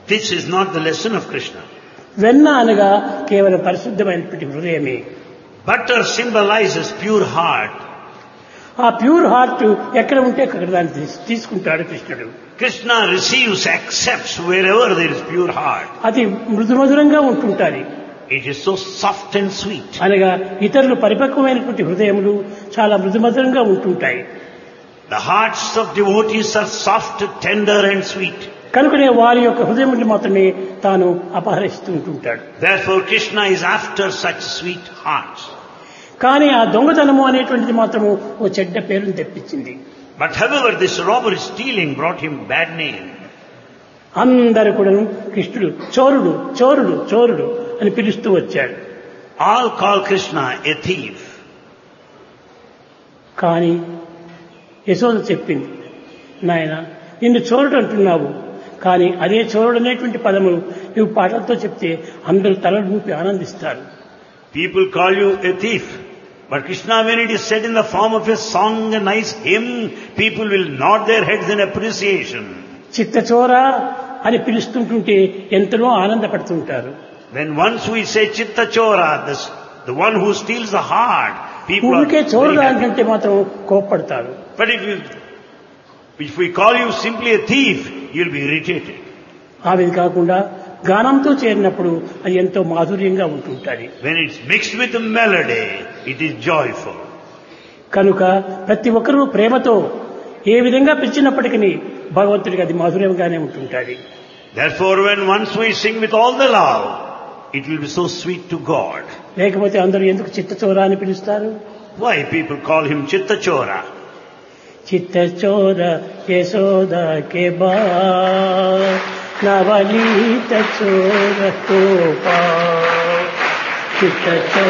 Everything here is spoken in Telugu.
This is not the lesson of Krishna. వెన్న అనగా కేవలం పరిశుద్ధమైనటువంటి హృదయమే Butter symbolizes pure heart. ఆ ప్యూర్ హార్ట్ ఎక్కడ ఉంటే అక్కడ దాన్ని తీస్- తీసుకుంటాడు కృష్ణుడు Krishna receives, accepts wherever there is pure heart. అది మృదుమధురంగా ఉంటుంటారు It is so soft and sweet. అనగా ఇతరులు పరిపక్వమైనటువంటి హృదయములు చాలా మృదుమధురంగా ఉంటుంటాయి The hearts of devotees are soft, tender and sweet. కనుకనే వారి యొక్క హృదయములు మాత్రమే తాను అపహరిస్తూ ఉంటుంటాడు Therefore Krishna is after such sweet hearts. కానీ ఆ దొంగతనము అనేటువంటిది మాత్రము ఓ చెడ్డ పేరును తెప్పించింది But however this robbery stealing brought him bad name. అందరు కూడా కృష్ణుడు చోరుడు చోరుడు చోరుడు అని పిలుస్తూ వచ్చాడు All call Krishna a thief. కానీ యశోద చెప్పింది నాయన నిన్ను చోరుడు అంటున్నావు కానీ అదే చోరుడు అనేటువంటి పదము నువ్వు పాటలతో చెప్తే అందరూ తలలు ఊపి ఆనందిస్తారు People call you a thief. But Krishna, when it is said in the form of a song, a nice hymn, people will nod their heads in appreciation. చిత్తచోర అని పిలుస్తుంటుంటే ఎంతనో ఆనందపడుతుంటారు When once we say Chitta Chora, this, the one who steals the heart, people are ఊరికే very చోరుడు happy. అంటే మాత్రం కోప్పడతారు But if you, if we call you simply a thief, you'll be irritated. ఆ విధి కాకుండా గానంతో చేరినప్పుడు అది ఎంతో మాధుర్యంగా ఉంటుంటుంది When it's mixed with a melody, it is joyful. కనుక ప్రతి ఒక్కరూ ప్రేమతో ఏ విధంగా పిలిచినప్పటికీ భగవంతుడికి అది మాధుర్యంగానే ఉంటుంటుంది Therefore, when once we sing with all the love, it will be so sweet to God. లేకపోతే అందరూ ఎందుకు చిత్తచోర అని పిలుస్తారు Why people call him Chitta Chora? చిత్తచోర Yashoda కే బా నవనీత చోర కోపా చిత్తచోర